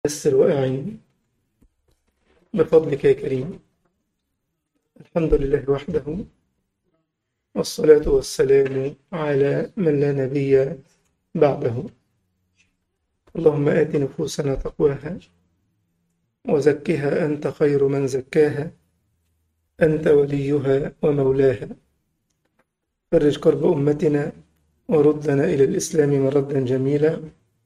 يسر وأعن بفضلك يا كريم الحمد لله وحده والصلاة والسلام على من لا نبي بعده اللهم آت نفوسنا تقواها وزكها أنت خير من زكاها أنت وليها ومولاها فرج كرب أمتنا وردنا إلى الإسلام مردا جميلا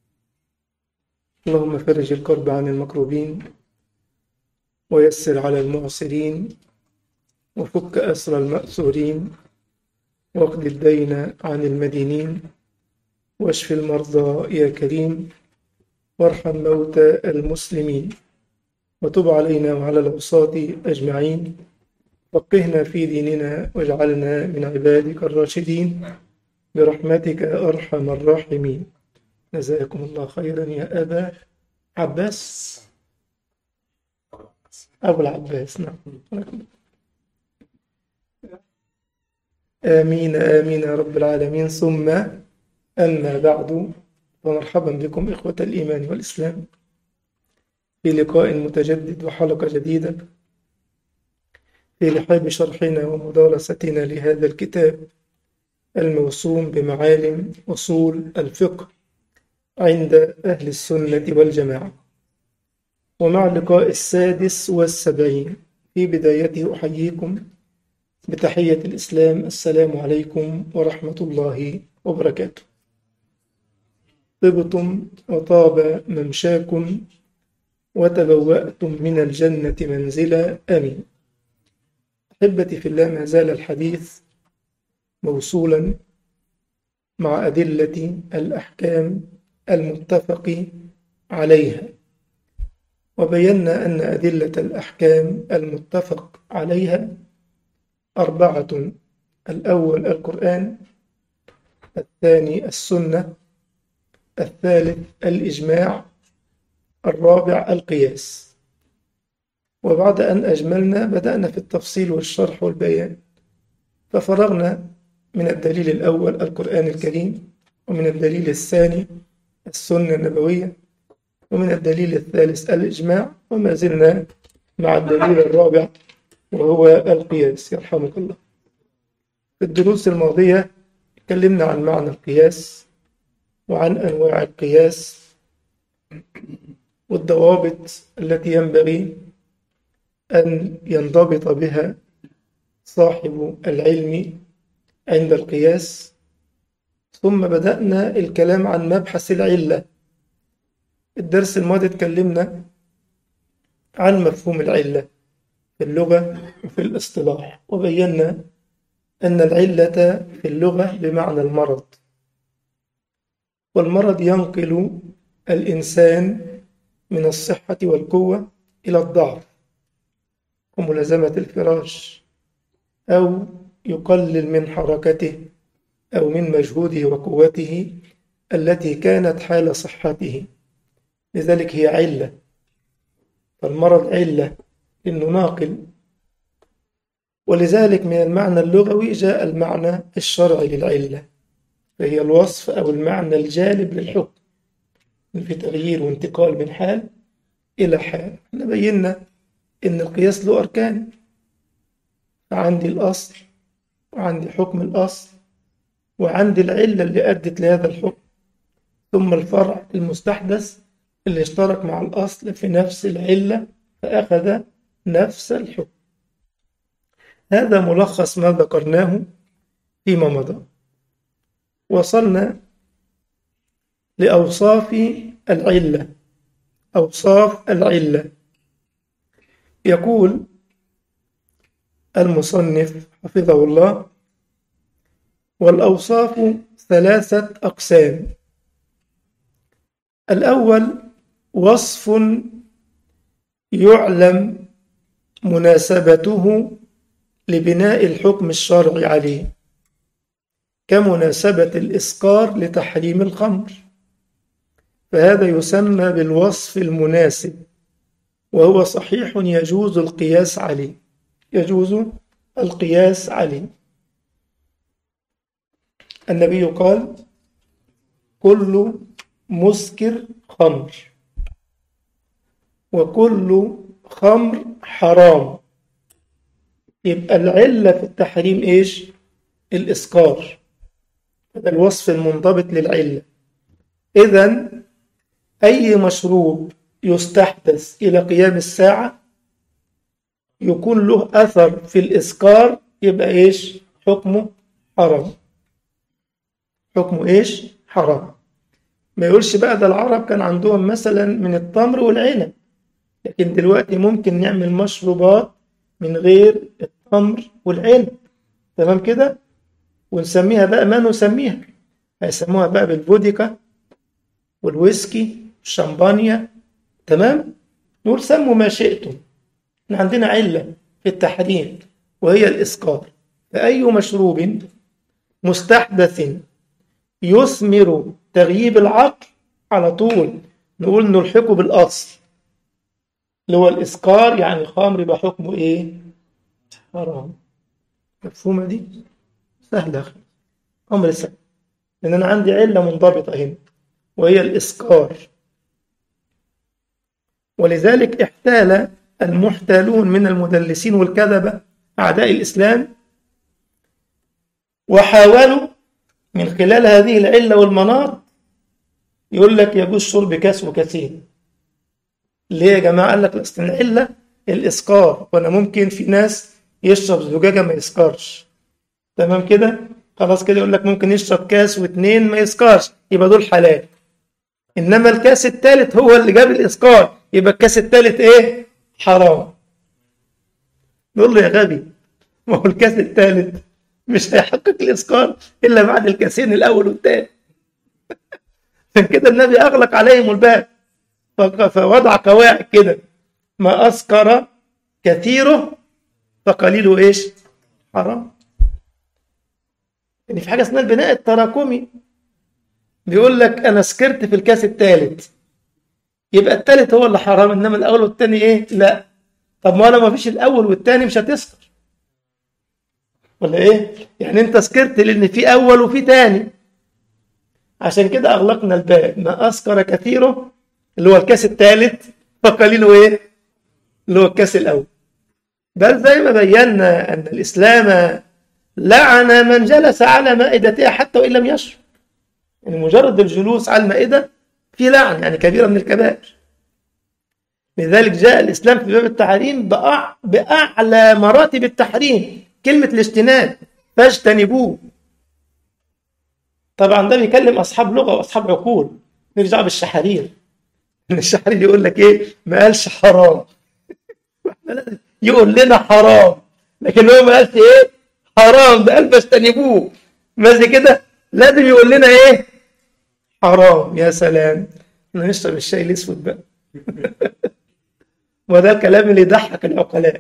اللهم فرج الكرب عن المكروبين ويسر على المعسرين وفك أسر المأسورين واقض الدين عن المدينين واشف المرضى يا كريم وارحم موتى المسلمين وتب علينا وعلى العصاة أجمعين فقهنا في ديننا واجعلنا من عبادك الراشدين برحمتك أرحم الراحمين جزاكم الله خيرا يا أبا عباس أبو العباس نعم آمين آمين يا رب العالمين ثم أما بعد فمرحبا بكم إخوة الإيمان والإسلام في لقاء متجدد وحلقة جديدة في لحاب شرحنا ومدارستنا لهذا الكتاب الموسوم بمعالم أصول الفقه عند أهل السنة والجماعة ومع اللقاء السادس والسبعين في بدايته أحييكم بتحية الإسلام السلام عليكم ورحمة الله وبركاته طبتم وطاب ممشاكم وتبوأتم من الجنة منزلا آمين أحبتي في الله ما زال الحديث موصولا مع أدلة الأحكام المتفق عليها وبينا أن أدلة الأحكام المتفق عليها أربعة الأول القرآن الثاني السنة الثالث الإجماع الرابع القياس وبعد أن أجملنا بدأنا في التفصيل والشرح والبيان ففرغنا من الدليل الأول القرآن الكريم ومن الدليل الثاني السنة النبوية ومن الدليل الثالث الإجماع وما زلنا مع الدليل الرابع وهو القياس يرحمك الله في الدروس الماضية تكلمنا عن معنى القياس وعن أنواع القياس والضوابط التي ينبغي أن ينضبط بها صاحب العلم عند القياس ثم بدأنا الكلام عن مبحث العلة الدرس الماضي اتكلمنا عن مفهوم العلة في اللغة وفي الاصطلاح وبينا أن العلة في اللغة بمعنى المرض والمرض ينقل الإنسان من الصحة والقوة إلى الضعف وملازمة الفراش أو يقلل من حركته أو من مجهوده وقوته التي كانت حال صحته لذلك هي علة فالمرض علة إنه ناقل ولذلك من المعنى اللغوي جاء المعنى الشرعي للعلة فهي الوصف أو المعنى الجالب للحكم في تغيير وانتقال من حال إلى حال احنا بينا إن القياس له أركان فعندي الأصل وعندي حكم الأصل وعندي العلة اللي أدت لهذا الحكم ثم الفرع المستحدث اللي اشترك مع الأصل في نفس العلة فأخذ نفس الحكم هذا ملخص ما ذكرناه فيما مضى وصلنا لأوصاف العلة أوصاف العلة يقول المصنف حفظه الله والأوصاف ثلاثة أقسام الأول وصف يعلم مناسبته لبناء الحكم الشرعي عليه كمناسبة الإسقار لتحريم الخمر فهذا يسمى بالوصف المناسب وهو صحيح يجوز القياس عليه يجوز القياس عليه النبي قال كل مسكر خمر وكل خمر حرام يبقى العلة في التحريم إيش؟ الإسكار هذا الوصف المنضبط للعلة إذا أي مشروب يستحدث إلى قيام الساعة يكون له أثر في الإسكار يبقى إيش؟ حكمه حرام حكمه إيش؟ حرام ما يقولش بقى ده العرب كان عندهم مثلا من التمر والعنب لكن دلوقتي ممكن نعمل مشروبات من غير التمر والعنب تمام كده ونسميها بقى ما نسميها هيسموها بقى بالفوديكا والويسكي والشمبانيا تمام نقول سموا ما شئتم احنا عندنا علة في التحريم وهي الإسكار فأي مشروب مستحدث يثمر تغييب العقل على طول نقول نلحقه بالأصل اللي هو الإسكار يعني خمر يبقى حكمه إيه؟ حرام مفهومة دي؟ سهلة أخي أمر سهل لأن أنا عندي علة منضبطة هنا وهي الإسكار ولذلك احتال المحتالون من المدلسين والكذبة أعداء الإسلام وحاولوا من خلال هذه العلة والمناط يقول لك يجوز شرب كاس وكاسين ليه يا جماعة قال لك أصل العلة الإسكار وأنا ممكن في ناس يشرب زجاجة ما يسكرش تمام كده خلاص كده يقول لك ممكن يشرب كاس واتنين ما يسكرش يبقى دول حلال إنما الكاس التالت هو اللي جاب الإسكار يبقى الكاس التالت إيه حرام نقول له يا غبي ما هو الكاس التالت مش هيحقق الإسكار إلا بعد الكاسين الأول والثاني عشان كده النبي أغلق عليهم الباب فوضع قواعد كده ما أسكر كثيره فقليله إيش حرام يعني في حاجة اسمها البناء التراكمي بيقول لك أنا سكرت في الكاس الثالث يبقى الثالث هو اللي حرام إنما الأول والثاني إيه لا طب ما لو ما فيش الأول والثاني مش هتسكر ولا إيه يعني أنت سكرت لأن في أول وفي ثاني عشان كده أغلقنا الباب ما أسكر كثيره اللي هو الكاس الثالث فقليله إيه اللي هو الكاس الأول بل زي ما بينا أن الإسلام لعن من جلس على مائدتها حتى وإن لم يشرب يعني مجرد الجلوس على المائدة في لعن يعني كبيرة من الكبائر لذلك جاء الإسلام في باب التحريم بأعلى مراتب التحريم كلمة الاجتناب فاجتنبوه طبعا ده بيكلم أصحاب لغة وأصحاب عقول نرجع بالشحرير ان الشحرير يقول لك ايه ما قالش حرام يقول لنا حرام لكن هو ما قالش ايه حرام ده قال فاجتنبوه بس كده لازم يقول لنا ايه حرام يا سلام احنا نشرب الشاي الاسود بقى وده الكلام اللي يضحك العقلاء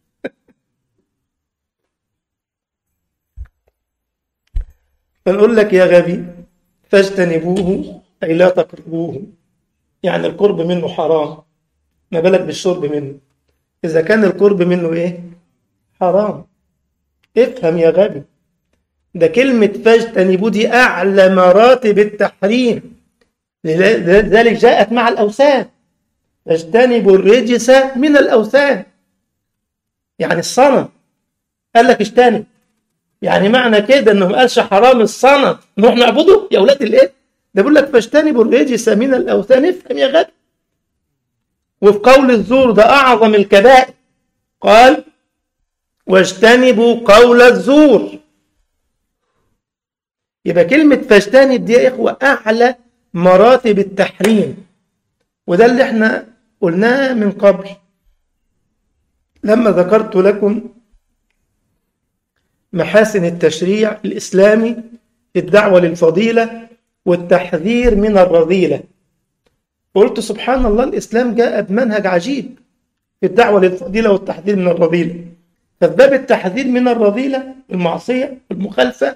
فنقول لك يا غبي فاجتنبوه اي لا تقربوه يعني القرب منه حرام ما بالك بالشرب منه إذا كان القرب منه إيه حرام افهم يا غبي ده كلمة فاجتنبوا دي أعلى مراتب التحريم لذلك جاءت مع الأوثان اجتنبوا الرجس من الأوثان يعني الصنم قال لك اجتنب يعني معنى كده انه ما قالش حرام الصنم نروح نعبده يا اولاد الايه ده بيقول لك فاجتنبوا الرجس من الاوثان افهم يا غبي وفي قول الزور ده اعظم الكبائر قال واجتنبوا قول الزور يبقى كلمة فاجتنب دي يا إخوة أعلى مراتب التحريم وده اللي احنا قلناه من قبل لما ذكرت لكم محاسن التشريع الإسلامي في الدعوة للفضيلة والتحذير من الرذيلة قلت سبحان الله الإسلام جاء بمنهج عجيب في الدعوة للفضيلة والتحذير من الرذيلة ففي باب التحذير من الرذيلة المعصية المخالفة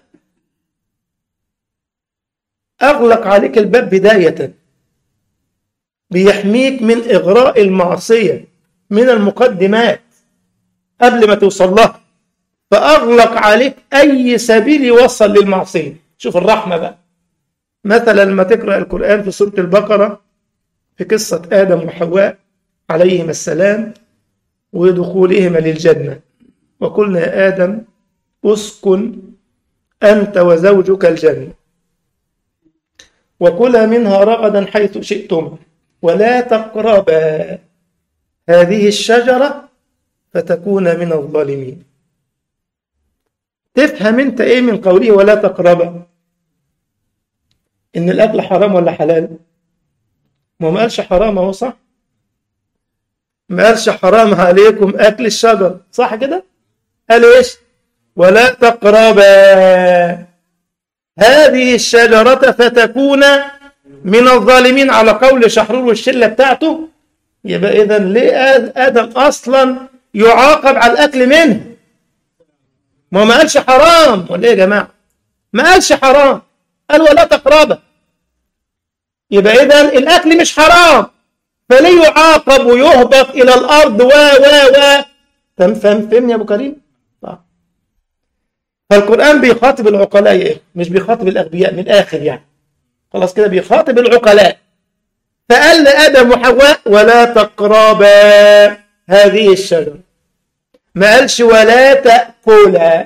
أغلق عليك الباب بداية بيحميك من إغراء المعصية من المقدمات قبل ما توصل لها فأغلق عليك أي سبيل يوصل للمعصية شوف الرحمة بقى مثلا لما تقرأ القرآن في سورة البقرة في قصة آدم وحواء عليهما السلام ودخولهما للجنة وقلنا يا آدم اسكن أنت وزوجك الجنة وكلا منها رغدا حيث شئتم ولا تقربا هذه الشجرة فتكون من الظالمين تفهم انت ايه من قوله ولا تقربا ان الاكل حرام ولا حلال ما ما قالش حرام اهو صح ما قالش حرام عليكم اكل الشجر صح كده قال ايش ولا تقربا هذه الشجرة فتكون من الظالمين على قول شحرور والشلة بتاعته يبقى إذا ليه آدم أصلا يعاقب على الأكل منه ما ما قالش حرام ولا إيه يا جماعة ما قالش حرام قال ولا تقربا يبقى إذا الأكل مش حرام فليه يعاقب ويهبط إلى الأرض و و و فهم فهم فهمني يا أبو كريم طيب. فالقرآن بيخاطب العقلاء إيه؟ مش بيخاطب الأغبياء من الآخر يعني خلاص كده بيخاطب العقلاء فقال لآدم وحواء ولا تقربا هذه الشجرة ما قالش ولا تأكلا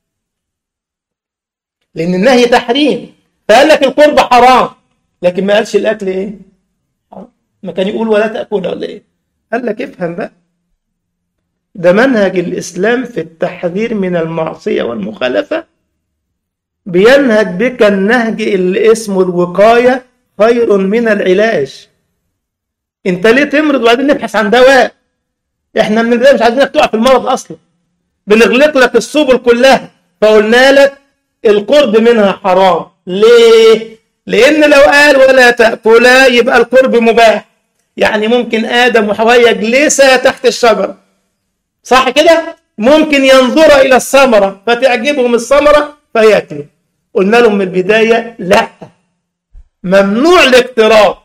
لأن النهي تحريم فقال لك القرب حرام لكن ما قالش الأكل إيه حرام ما كان يقول ولا تأكلا ولا إيه قال لك افهم بقى ده منهج الإسلام في التحذير من المعصية والمخالفة بينهج بك النهج اللي اسمه الوقاية خير من العلاج انت ليه تمرض وبعدين نبحث عن دواء احنا من البدايه مش عايزينك تقع في المرض اصلا بنغلق لك السبل كلها فقلنا لك القرب منها حرام ليه لان لو قال ولا تاكلا يبقى القرب مباح يعني ممكن ادم وحواء يجلسا تحت الشجره صح كده ممكن ينظر الى الثمره فتعجبهم الثمره فياكلوا قلنا لهم من البدايه لا ممنوع الاقتراب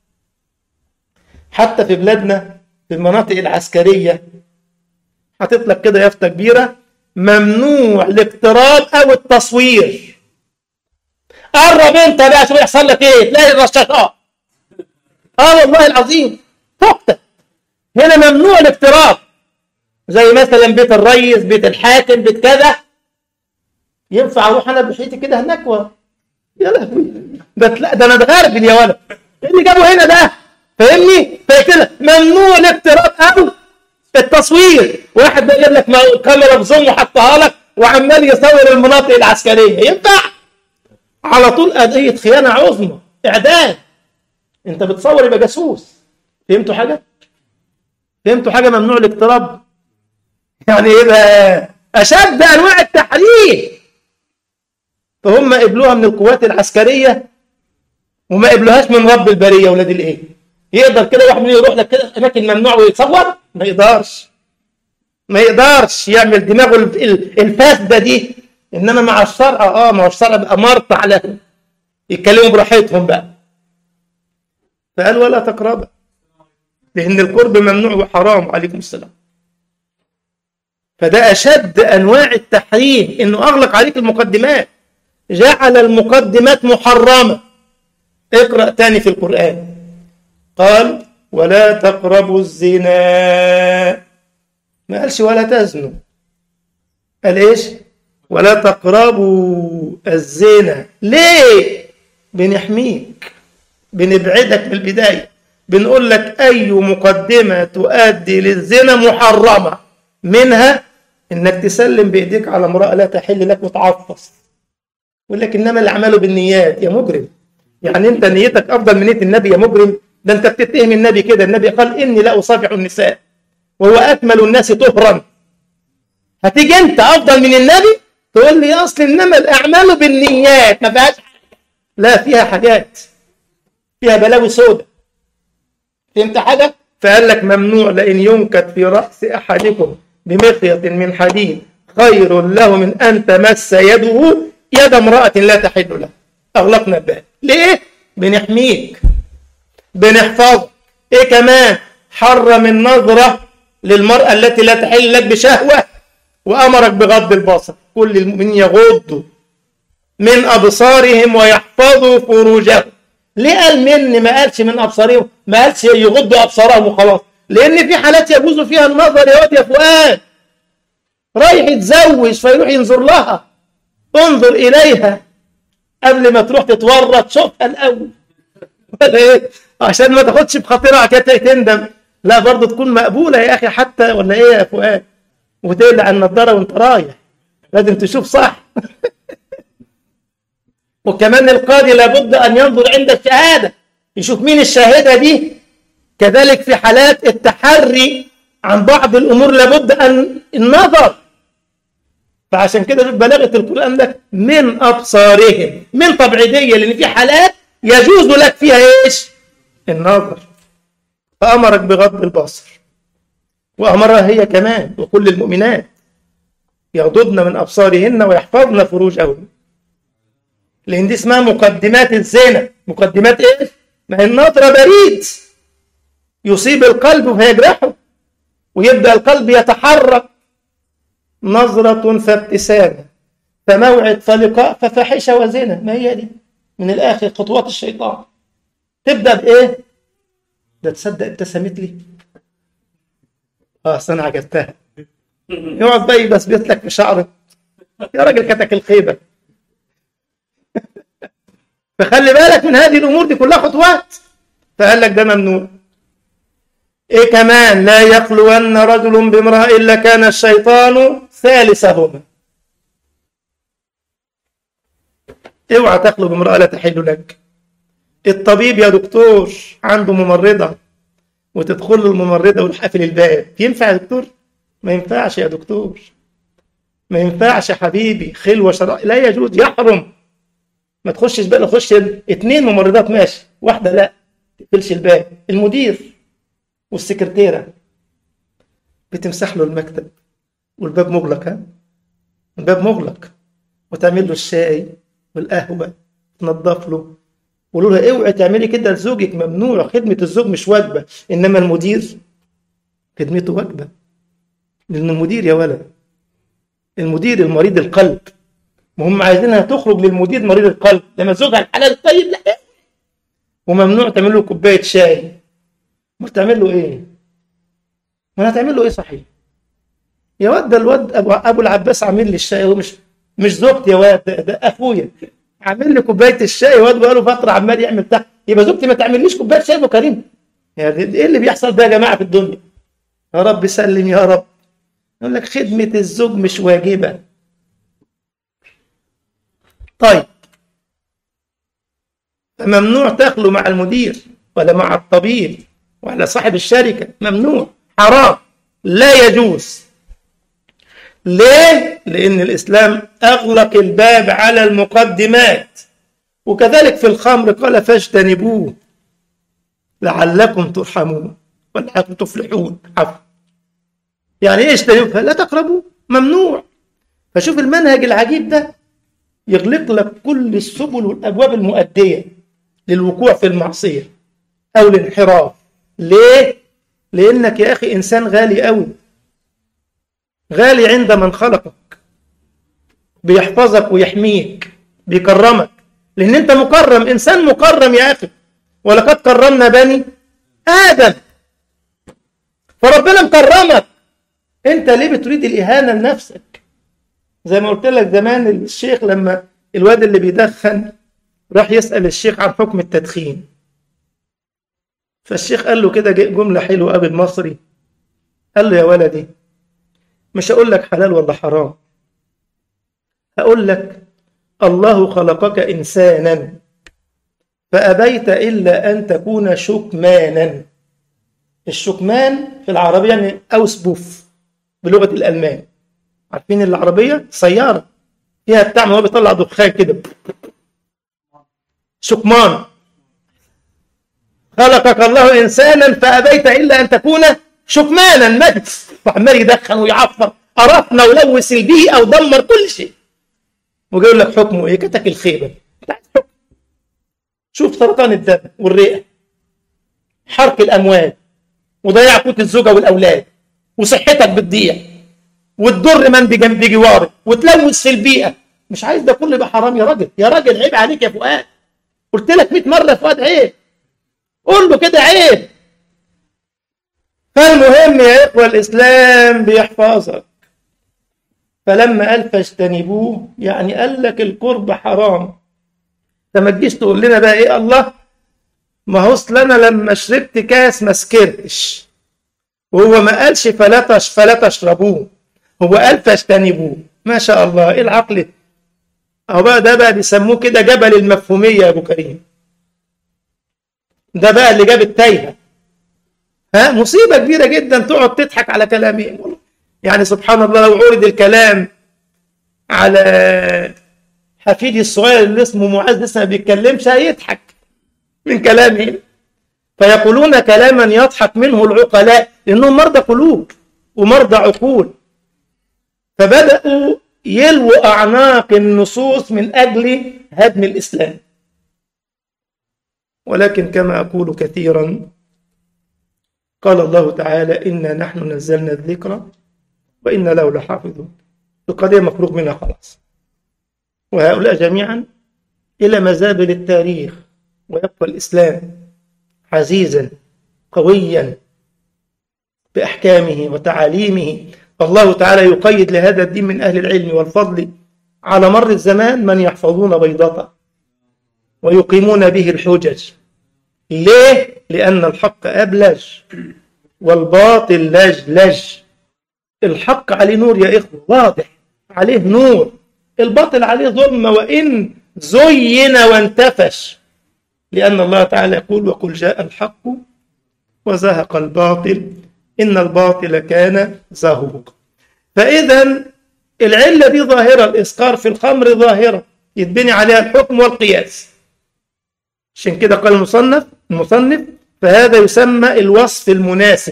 حتى في بلادنا في المناطق العسكريه حاطط لك كده يافطه كبيره ممنوع الاقتراب او التصوير قرب انت بقى شوف يحصل لك ايه تلاقي الرشاشات اه والله العظيم فقتك هنا ممنوع الاقتراب زي مثلا بيت الريس بيت الحاكم بيت كذا ينفع اروح انا بحيتي كده هناك و... يا لهوي ده تلا... ده انا اتغربل يا ولد ايه اللي جابه هنا ده فاهمني فكده ممنوع الاقتراب او التصوير واحد بقى جاب لك كاميرا بزوم وحطها لك وعمال يصور المناطق العسكريه ينفع على طول قضيه خيانه عظمى اعدام انت بتصور يبقى جاسوس فهمتوا حاجه فهمتوا حاجه ممنوع الاقتراب يعني ايه بقى اشد انواع التحريم فهم قبلوها من القوات العسكريه وما قبلوهاش من رب البريه ولاد الايه يقدر كده واحد منهم يروح لك كده اماكن ممنوع ويتصور ما يقدرش ما يقدرش يعمل دماغه الفاسده دي انما مع الشرع اه مع الشرع بقى مرط على يتكلموا براحتهم بقى فقال ولا تقرب لان القرب ممنوع وحرام عليكم السلام فده اشد انواع التحريم انه اغلق عليك المقدمات جعل المقدمات محرمه اقرا تاني في القران قال ولا تقربوا الزنا ما قالش ولا تزنوا قال ايش ولا تقربوا الزنا ليه بنحميك بنبعدك من البدايه بنقول لك اي مقدمه تؤدي للزنا محرمه منها انك تسلم بايديك على امراه لا تحل لك وتعفص يقول لك انما الاعمال بالنيات يا مجرم يعني انت نيتك افضل من نيه النبي يا مجرم ده انت بتتهم النبي كده النبي قال اني لا اصافح النساء وهو اكمل الناس طهرا هتيجي انت افضل من النبي تقول لي اصل انما الاعمال بالنيات ما فيهاش لا فيها حاجات فيها بلاوي سودة فهمت حاجه فقال لك ممنوع لان ينكت في راس احدكم بمخيط من حديد خير له من ان تمس يده يد امراه لا تحل له اغلقنا الباب ليه بنحميك بنحفظك ايه كمان حرم النظرة للمرأة التي لا تحل لك بشهوة وأمرك بغض البصر كل المؤمنين يغضوا من أبصارهم ويحفظوا فروجهم ليه قال من ما قالش من أبصارهم ما قالش يغضوا أبصارهم وخلاص لان في حالات يجوز فيها النظر يا واد يا فؤاد رايح يتزوج فيروح ينظر لها انظر اليها قبل ما تروح تتورط شوفها الاول ولا ايه عشان ما تاخدش بخاطرها كده تندم لا برضه تكون مقبوله يا اخي حتى ولا ايه يا فؤاد وتقلع النضاره وانت رايح لازم تشوف صح وكمان القاضي لابد ان ينظر عند الشهاده يشوف مين الشاهده دي كذلك في حالات التحري عن بعض الامور لابد ان النظر فعشان كده في بلاغه القران ده من ابصارهم من تبعيديه لان في حالات يجوز لك فيها ايش؟ النظر فامرك بغض البصر وامرها هي كمان وكل المؤمنات يغضضن من ابصارهن ويحفظن فروجهن لان دي اسمها مقدمات الزنا مقدمات ايه؟ ما هي النظره بريد يصيب القلب فيجرحه ويبدا القلب يتحرك نظرة فابتسامة فموعد فلقاء ففاحشة وزنا ما هي دي من الآخر خطوات الشيطان تبدأ بإيه؟ ده تصدق ابتسمت لي اه أصل أنا عجبتها يقعد بقى يبسبس لك في شعره يا راجل كتك الخيبة فخلي بالك من هذه الأمور دي كلها خطوات فقال لك ده ممنوع إيه كمان لا يخلون رجل بامرأة إلا كان الشيطان ثالثهما اوعى تخلو بامرأة لا تحل لك الطبيب يا دكتور عنده ممرضة وتدخل له الممرضة والحافل الباب ينفع يا دكتور؟ ما ينفعش يا دكتور ما ينفعش يا حبيبي خلوة شرع لا يجوز يحرم ما تخشش بقى تخش اتنين ممرضات ماشي واحدة لا تقفلش الباب المدير والسكرتيرة بتمسح له المكتب والباب مغلق ها الباب مغلق وتعمل له الشاي والقهوة تنظف له وقولوا له اوعي تعملي كده لزوجك ممنوع خدمة الزوج مش واجبة إنما المدير خدمته واجبة لأن المدير يا ولد المدير المريض القلب وهم عايزينها تخرج للمدير مريض القلب لما زوجها الحلال الطيب لا وممنوع تعمل له كوباية شاي ما تعمل له ايه؟ ما هتعمل له ايه صحيح؟ يا واد ده الواد ابو ابو العباس عامل لي الشاي هو مش مش زوجتي يا واد ده, ده اخويا عامل لي كوبايه الشاي واد بقاله فتره عمال يعمل تحت يبقى زوجتي ما تعمليش كوبايه شاي ابو كريم يعني ايه اللي بيحصل ده يا جماعه في الدنيا؟ يا رب سلم يا رب يقول لك خدمه الزوج مش واجبه طيب فممنوع تخلو مع المدير ولا مع الطبيب ولا صاحب الشركة ممنوع حرام لا يجوز ليه؟ لأن الإسلام أغلق الباب على المقدمات وكذلك في الخمر قال فاجتنبوه لعلكم ترحمون ولعلكم تفلحون عفوا يعني ايش اجتنبوه لا تقربوا ممنوع فشوف المنهج العجيب ده يغلق لك كل السبل والابواب المؤديه للوقوع في المعصيه او الانحراف ليه لانك يا اخي انسان غالي قوي غالي عند من خلقك بيحفظك ويحميك بيكرمك لان انت مكرم انسان مكرم يا اخي ولقد كرمنا بني ادم فربنا مكرمك انت ليه بتريد الاهانه لنفسك زي ما قلت لك زمان الشيخ لما الواد اللي بيدخن راح يسال الشيخ عن حكم التدخين فالشيخ قال له كده جمله حلوه قوي المصري قال له يا ولدي مش هقول لك حلال ولا حرام هقول لك الله خلقك انسانا فابيت الا ان تكون شكمانا الشكمان في العربيه يعني اوسبوف بلغه الالمان عارفين العربيه سياره فيها بتاع ما هو بيطلع دخان كده شكمان خلقك الله انسانا فابيت الا ان تكون شكمانا مجد وعمال يدخن ويعفر قرفنا ولوث البيئه ودمر كل شيء وجايب لك حكمه ايه كتك الخيبه شوف سرطان الدم والرئه حرق الاموال وضياع قوت الزوجه والاولاد وصحتك بتضيع وتضر من بجنب جوارك وتلوث في البيئه مش عايز ده كله يبقى حرام يا راجل يا راجل عيب عليك يا فؤاد قلت لك 100 مره يا فؤاد عيب قول له كده عيب فالمهم يا إخوة الإسلام بيحفظك فلما قال فاجتنبوه يعني قال لك القرب حرام فما تجيش تقول لنا بقى ايه الله ما هو اصل انا لما شربت كاس ما سكرتش وهو ما قالش فلا تش فلا تشربوه هو قال فاجتنبوه ما شاء الله ايه العقل اهو بقى ده بقى بيسموه كده جبل المفهوميه يا ابو كريم ده بقى اللي جاب التايهه ها مصيبه كبيره جدا تقعد تضحك على كلامي يعني سبحان الله لو عرض الكلام على حفيدي الصغير اللي اسمه معاذ لسه ما بيتكلمش هيضحك من كلامه فيقولون كلاما يضحك منه العقلاء لانهم مرضى قلوب ومرضى عقول فبداوا يلووا اعناق النصوص من اجل هدم الاسلام ولكن كما اقول كثيرا قال الله تعالى انا نحن نزلنا الذكر وإنا له لحافظون القضية مفروغ منها خلاص وهؤلاء جميعا إلى مزابل التاريخ ويبقى الإسلام عزيزا قويا بأحكامه وتعاليمه الله تعالى يقيد لهذا الدين من أهل العلم والفضل على مر الزمان من يحفظون بيضته ويقيمون به الحجج ليه؟ لأن الحق أبلج والباطل لج لج الحق عليه نور يا إخوة واضح عليه نور الباطل عليه ظلمة وإن زين وانتفش لأن الله تعالى يقول وقل جاء الحق وزهق الباطل إن الباطل كان زهوقا فإذا العلة دي ظاهرة الإسقار في الخمر ظاهرة يتبني عليها الحكم والقياس عشان كده قال المصنف المصنف فهذا يسمى الوصف المناسب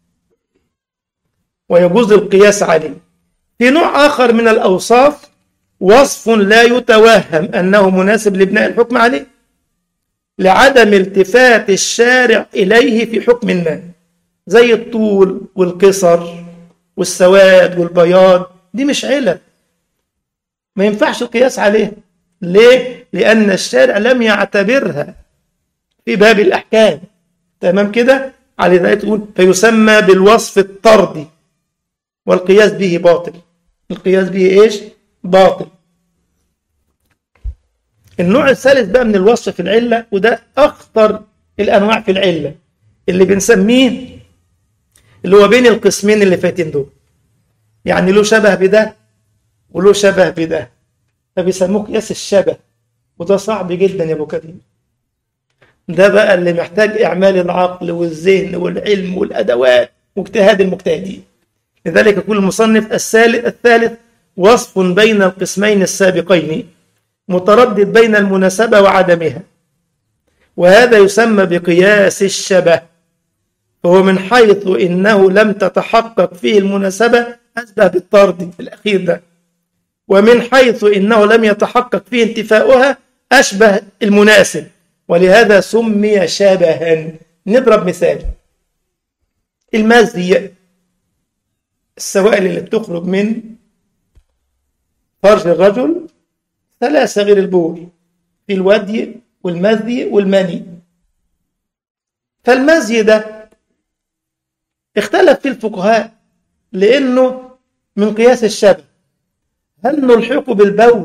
ويجوز القياس عليه في نوع آخر من الأوصاف وصف لا يتوهم أنه مناسب لبناء الحكم عليه لعدم التفات الشارع إليه في حكم ما زي الطول والقصر والسواد والبياض دي مش علل ما ينفعش القياس عليه ليه؟ لأن الشارع لم يعتبرها في باب الأحكام تمام كده؟ على ذلك تقول فيسمى بالوصف الطردي والقياس به باطل القياس به ايش باطل النوع الثالث بقى من الوصف في العلة وده أخطر الأنواع في العلة اللي بنسميه اللي هو بين القسمين اللي فاتين دول يعني له شبه بده وله شبه بده فبيسموه قياس الشبه وده صعب جدا يا ابو كريم ده بقى اللي محتاج اعمال العقل والذهن والعلم والادوات واجتهاد المجتهدين لذلك يقول المصنف الثالث الثالث وصف بين القسمين السابقين متردد بين المناسبة وعدمها وهذا يسمى بقياس الشبه فهو من حيث إنه لم تتحقق فيه المناسبة أشبه بالطرد الأخير ده ومن حيث إنه لم يتحقق فيه انتفاؤها أشبه المناسب ولهذا سمي شبها نضرب مثال المزي السوائل اللي بتخرج من فرج الرجل ثلاثة غير البول في الودي والمذي والمني فالمزي ده اختلف فيه الفقهاء لأنه من قياس الشبه هل نلحقه بالبول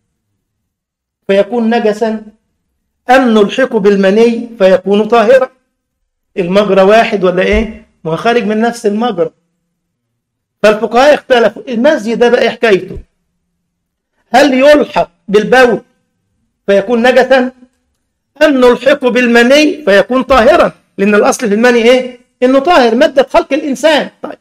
فيكون نجسا أم نلحقه بالمني فيكون طاهرا المجرى واحد ولا إيه؟ ما هو خارج من نفس المجرى فالفقهاء اختلفوا المزي ده بقى حكايته هل يلحق بالبول فيكون نجسا أم نلحقه بالمني فيكون طاهرا لأن الأصل في المني إيه؟ إنه طاهر مادة خلق الإنسان طيب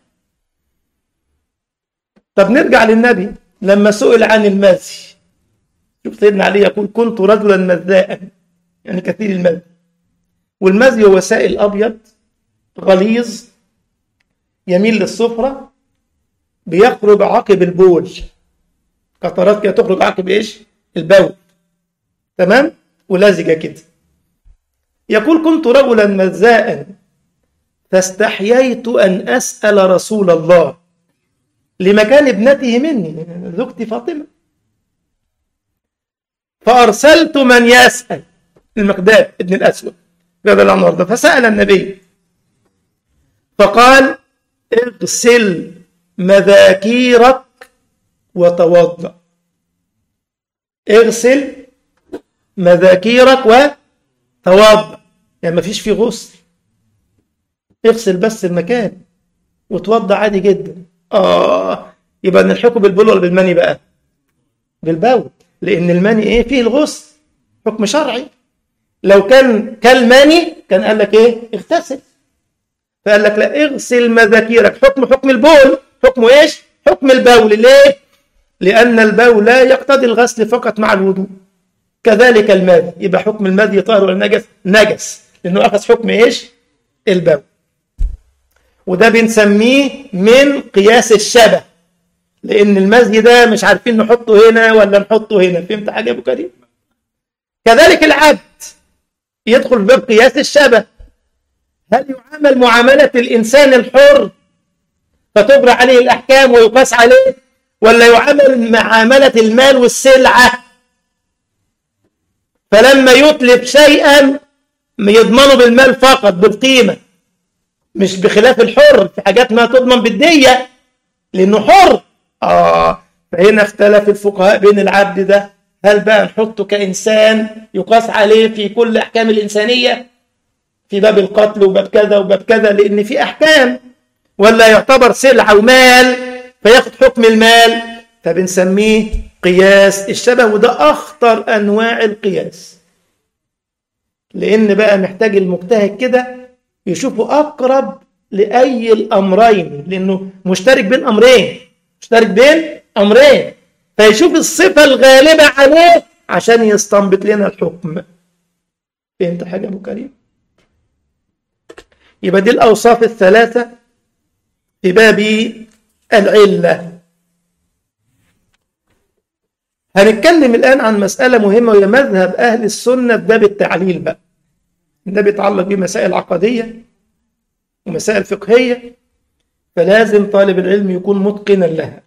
طب نرجع للنبي لما سئل عن المزي شوف سيدنا علي يقول كنت رجلا مذاء يعني كثير المزي والمزي هو سائل أبيض غليظ يميل للصفرة بيخرج عقب البول قطرات كده تخرج عقب ايش البول تمام ولزجة كده يقول كنت رجلا مذاء فاستحييت أن أسأل رسول الله لمكان ابنته مني زوجتي فاطمة فأرسلت من يسأل المقداد ابن الأسود رضي الله عنه وارضاه فسأل النبي فقال اغسل مذاكيرك وتوضأ اغسل مذاكيرك وتوضأ يعني ما فيش فيه غسل اغسل بس المكان وتوضأ عادي جدا اه يبقى نلحقه بالبول ولا بالمني بقى بالبول لان المني ايه فيه الغسل حكم شرعي لو كان كالمني كان قال لك ايه اغتسل فقال لك لا اغسل مذاكيرك حكم حكم البول حكمه ايش حكم البول ليه لان البول لا يقتضي الغسل فقط مع الوضوء كذلك المذي يبقى حكم المذي طاهر ولا نجس نجس لانه اخذ حكم ايش البول وده بنسميه من قياس الشبه لان المزي ده مش عارفين نحطه هنا ولا نحطه هنا فهمت حاجه يا ابو كريم كذلك العبد يدخل في باب قياس الشبه هل يعامل معامله الانسان الحر فتبرى عليه الاحكام ويقاس عليه ولا يعامل معامله المال والسلعه فلما يتلف شيئا يضمنه بالمال فقط بالقيمه مش بخلاف الحر في حاجات ما تضمن بالديه لانه حر اه فهنا اختلف الفقهاء بين العبد ده هل بقى نحطه كانسان يقاس عليه في كل احكام الانسانيه في باب القتل وباب كذا وباب كذا لان في احكام ولا يعتبر سلعه ومال فياخد حكم المال فبنسميه قياس الشبه وده اخطر انواع القياس لان بقى محتاج المجتهد كده يشوفه اقرب لاي الامرين لانه مشترك بين امرين مشترك بين امرين فيشوف الصفه الغالبه عليه عشان يستنبط لنا الحكم فهمت حاجه ابو كريم يبقى دي الاوصاف الثلاثه في باب العله هنتكلم الان عن مساله مهمه وهي مذهب اهل السنه في باب التعليل بقى ده بيتعلق بمسائل عقديه ومسائل فقهيه فلازم طالب العلم يكون متقنا لها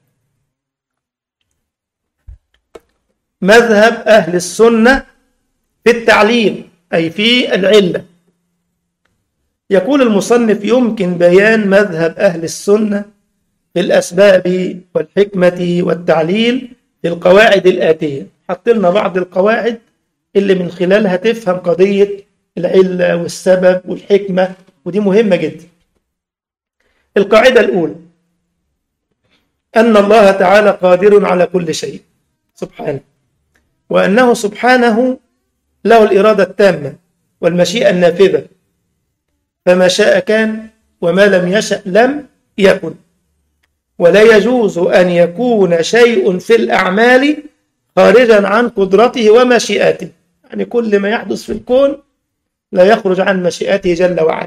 مذهب أهل السنة في التعليل أي في العلة يقول المصنف يمكن بيان مذهب أهل السنة في الأسباب والحكمة والتعليل في القواعد الآتية حط لنا بعض القواعد اللي من خلالها تفهم قضية العلة والسبب والحكمة ودي مهمة جدا القاعدة الأولى أن الله تعالى قادر على كل شيء سبحانه وأنه سبحانه له الإرادة التامة والمشيئة النافذة فما شاء كان وما لم يشأ لم يكن ولا يجوز أن يكون شيء في الأعمال خارجا عن قدرته ومشيئته يعني كل ما يحدث في الكون لا يخرج عن مشيئته جل وعلا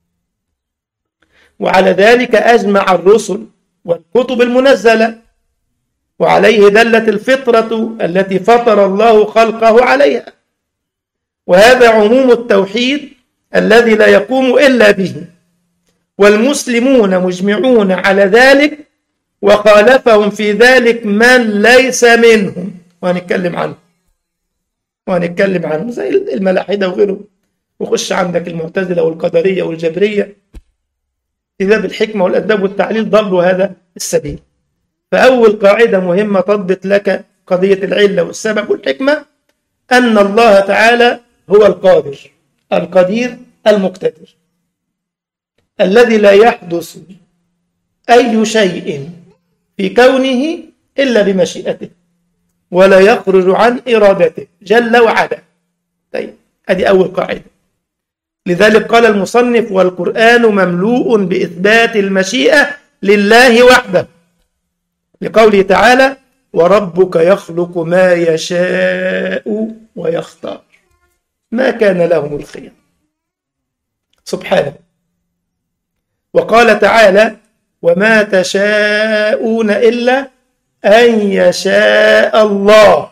وعلى ذلك أجمع الرسل والكتب المنزلة وعليه دلت الفطرة التي فطر الله خلقه عليها وهذا عموم التوحيد الذي لا يقوم إلا به والمسلمون مجمعون على ذلك وخالفهم في ذلك من ليس منهم وهنتكلم عنه وهنتكلم عنه زي الملاحدة وغيره وخش عندك المعتزلة والقدرية والجبرية في باب الحكمة والأدب والتعليل ضلوا هذا السبيل فأول قاعدة مهمة تضبط لك قضية العلة والسبب والحكمة أن الله تعالى هو القادر القدير المقتدر الذي لا يحدث أي شيء في كونه إلا بمشيئته ولا يخرج عن إرادته جل وعلا طيب هذه أول قاعدة لذلك قال المصنف والقرآن مملوء بإثبات المشيئة لله وحده لقوله تعالى وربك يخلق ما يشاء ويختار ما كان لهم الخير سبحانه وقال تعالى وما تشاءون إلا أن يشاء الله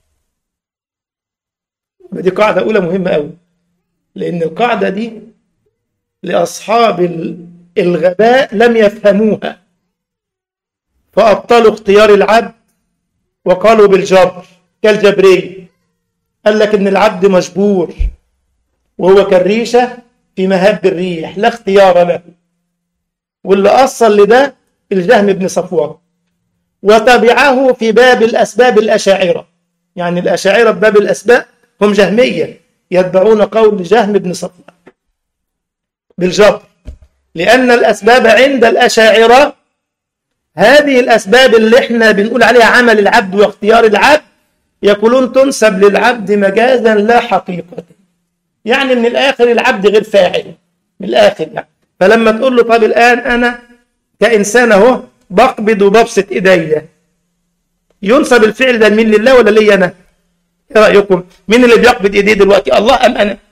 دي قاعدة أولى مهمة أوي لأن القاعدة دي لأصحاب الغباء لم يفهموها فأبطلوا اختيار العبد وقالوا بالجبر كالجبري قال لك إن العبد مجبور وهو كالريشة في مهب الريح لا اختيار له واللي أصل لده الجهم بن صفوان وتبعه في باب الأسباب الأشاعرة يعني الأشاعرة بباب الأسباب هم جهمية يتبعون قول جهم بن صفوان بالجبر لأن الأسباب عند الأشاعرة هذه الأسباب اللي احنا بنقول عليها عمل العبد واختيار العبد يقولون تنسب للعبد مجازا لا حقيقة يعني من الآخر العبد غير فاعل من الآخر يعني فلما تقول له طب الآن أنا كإنسان أهو بقبض وببسط إيديا ينسب الفعل ده مين لله ولا لي أنا؟ إيه رأيكم؟ مين اللي بيقبض إيديه دلوقتي؟ الله أم أنا؟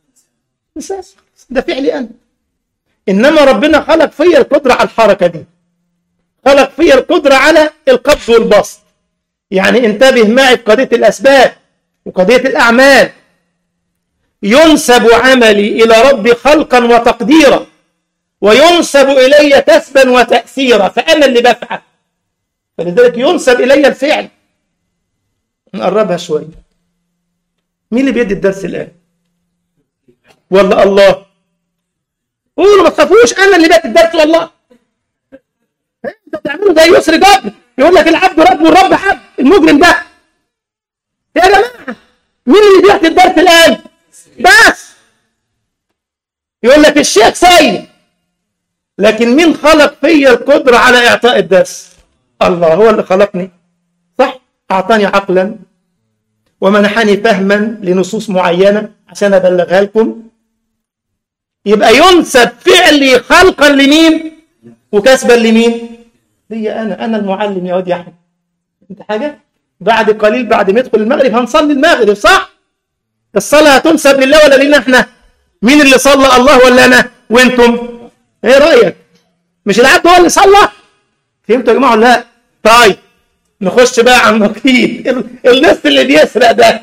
ده فعلي أنا إنما ربنا خلق فيا القدرة على الحركة دي خلق فيا القدرة على القبض والبسط يعني انتبه معي في قضية الأسباب وقضية الأعمال ينسب عملي إلى ربي خلقا وتقديرا وينسب إلي كسبا وتأثيرا فأنا اللي بفعل فلذلك ينسب إلي الفعل نقربها شوية مين اللي بيدي الدرس الآن ولا الله قولوا ما تخافوش أنا اللي بدي الدرس والله انت بتعمله زي يسر جبر يقول لك العبد رب والرب عبد المجرم ده يا جماعه مين اللي بيحكي الدرس الان بس يقول لك الشيخ سيد لكن مين خلق فيا القدره على اعطاء الدرس الله هو اللي خلقني صح اعطاني عقلا ومنحني فهما لنصوص معينه عشان ابلغها لكم يبقى ينسب فعلي خلقا لمين وكسبا لمين لي انا انا المعلم يا واد يا احمد انت حاجه بعد قليل بعد ما يدخل المغرب هنصلي المغرب صح الصلاه هتنسب لله ولا لنا احنا مين اللي صلى الله ولا انا وانتم ايه رايك مش العبد هو اللي صلى فهمتوا يا جماعه لا طيب نخش بقى على النقيض النص اللي بيسرق ده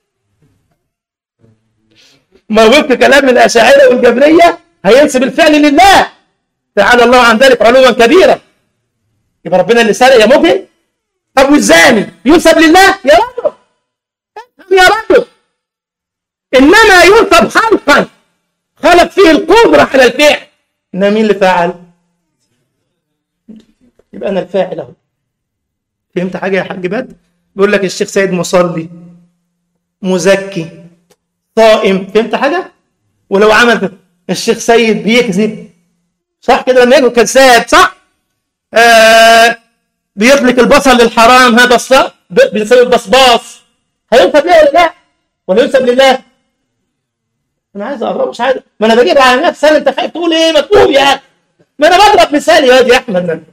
ما وفق كلام الاشاعره والجبريه هينسب الفعل لله تعالى الله عن ذلك علوا كبيرا يبقى ربنا اللي سرق يا مجرم طب والزاني ينسب لله يا رجل يا رجل انما ينسب خلقا خلق فيه القدره على الفعل انما مين اللي فعل يبقى انا الفاعل اهو فهمت حاجه يا حاج بدر بيقول لك الشيخ سيد مصلي مزكي صائم فهمت حاجه ولو عمل الشيخ سيد بيكذب صح كده لما يكون كذاب صح آه بيطلق البصل للحرام هذا الصح بيسوي البصباص هينسب ليه ولا لا ولا ينسب لله انا عايز اقرب مش عايز ما انا بجيب على نفسي انت خايف تقول ايه ما تقول يا اخي ما انا بضرب مثال يا واد يا احمد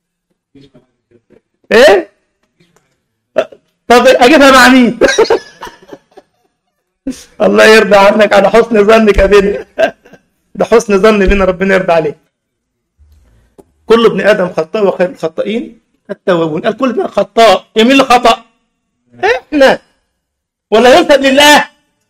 ايه طب اجيبها مع مين الله يرضى عنك على حسن ظنك بنا ده حسن ظن بنا ربنا يرضى عليك كل ابن ادم خطاء وخير الخطائين التوابون قال كل ابن خطاء مين اللي خطا احنا ولا ينسب لله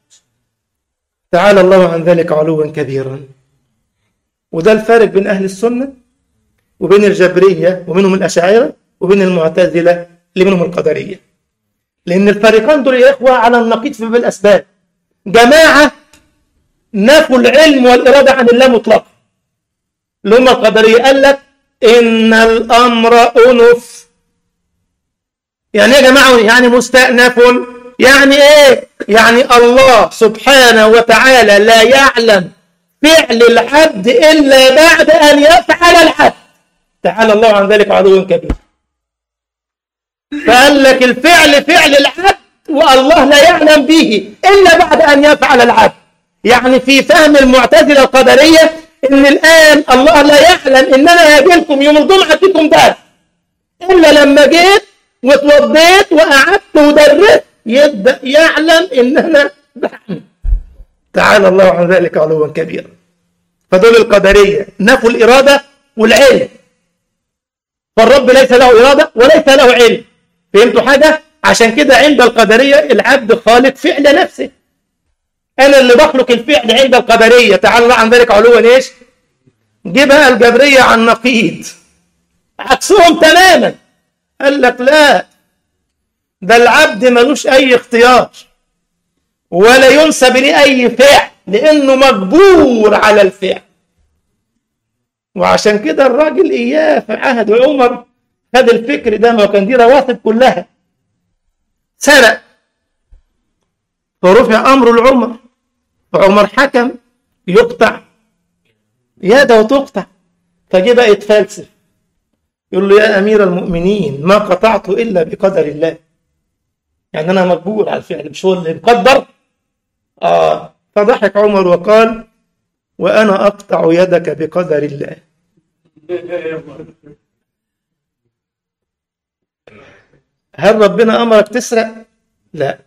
تعالى الله عن ذلك علوا كبيرا وده الفارق بين اهل السنه وبين الجبريه ومنهم الاشاعره وبين المعتزله اللي منهم القدريه لان الفريقان دول يا اخوه على النقيض في باب الاسباب جماعه نفوا العلم والاراده عن الله مطلقا اللي هم القدريه قال لك ان الامر انف يعني ايه يا جماعه يعني مستأنف يعني ايه يعني الله سبحانه وتعالى لا يعلم فعل العبد الا بعد ان يفعل العبد تعالى الله عن ذلك عدو كبير فقال لك الفعل فعل العبد والله لا يعلم به الا بعد ان يفعل العبد يعني في فهم المعتزله القدريه ان الان الله لا يعلم ان انا هاجي لكم يوم الجمعه اديكم درس الا لما جيت واتوضيت وقعدت ودرست يبدا يعلم ان انا بعمل تعالى الله عن ذلك علوا كبيرا فدول القدريه نفوا الاراده والعلم فالرب ليس له اراده وليس له علم فهمتوا حاجه عشان كده عند القدريه العبد خالق فعل نفسه انا اللي بخلق الفعل عند القدريه تعالى الله عن ذلك علوا ايش جه بقى الجبريه عن نقيض عكسهم تماما قال لك لا ده العبد ملوش اي اختيار ولا ينسب ليه اي فعل لانه مجبور على الفعل وعشان كده الراجل إياه في عهد عمر خد الفكر ده ما كان دي رواتب كلها سرق فرفع أمره لعمر فعمر حكم يقطع يده تقطع فجه بقى يتفلسف يقول له يا أمير المؤمنين ما قطعت إلا بقدر الله يعني أنا مجبور على الفعل مش هو اللي مقدر آه فضحك عمر وقال وأنا أقطع يدك بقدر الله هل ربنا أمرك تسرق؟ لا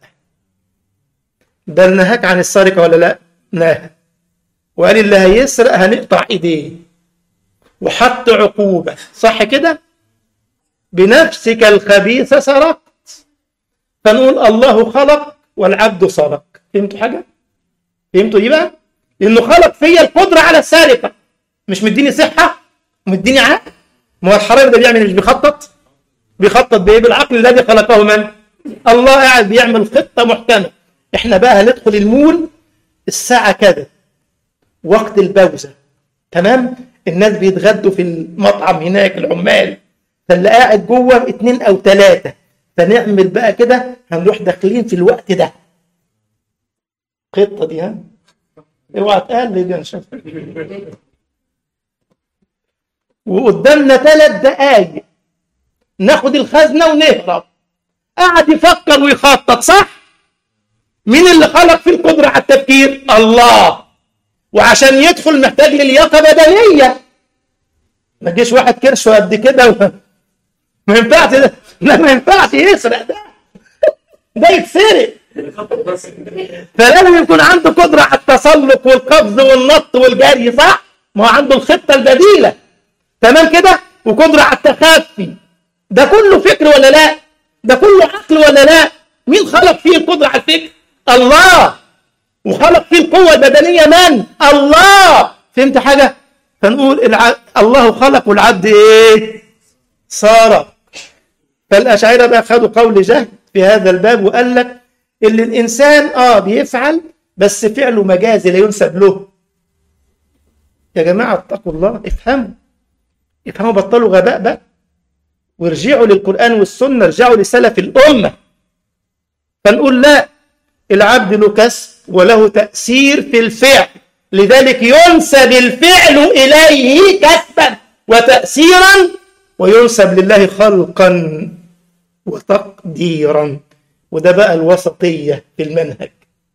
بل نهاك عن السرقة ولا لا؟ نهى وقال اللي هيسرق هنقطع ايديه وحط عقوبة صح كده؟ بنفسك الخبيث سرقت فنقول الله خلق والعبد سرق فهمتوا حاجة؟ فهمتوا دي بقى؟ لأنه خلق فيا القدرة على السرقة مش مديني صحة ومديني عقل ما هو الحرامي ده بيعمل مش بيخطط بيخطط بايه بالعقل الذي خلقه من الله قاعد بيعمل خطة محكمة احنا بقى هندخل المول الساعة كذا وقت البوزة تمام الناس بيتغدوا في المطعم هناك العمال فاللي قاعد جوه اتنين او تلاتة فنعمل بقى كده هنروح داخلين في الوقت ده خطة دي ها اوعى تقلد يا شاف وقدامنا ثلاث دقايق ناخد الخزنة ونهرب قعد يفكر ويخطط صح مين اللي خلق في القدرة على التفكير الله وعشان يدخل محتاج للياقة بدنية ما تجيش واحد كرشه قد كده و... ما ينفعش ده لا ما ينفعش يسرق ده ده يتسرق فلازم يكون عنده قدرة على التسلق والقفز والنط والجري صح؟ ما هو عنده الخطة البديلة تمام كده؟ وقدرة على التخفي ده كله فكر ولا لا؟ ده كله عقل ولا لا؟ مين خلق فيه القدرة على الفكر؟ الله وخلق فيه القوة البدنية من؟ الله فهمت حاجة؟ فنقول الع... الله خلق والعبد ايه؟ صار فالأشاعرة بقى خدوا قول جهل في هذا الباب وقال لك اللي الإنسان آه بيفعل بس فعله مجازي لا ينسب له يا جماعة اتقوا الله افهموا افهموا بطلوا غباء بقى وارجعوا للقرآن والسنة ارجعوا لسلف الأمة فنقول لا العبد له كسب وله تأثير في الفعل لذلك ينسب الفعل إليه كسبا وتأثيرا وينسب لله خلقا وتقديرا وده بقى الوسطية في المنهج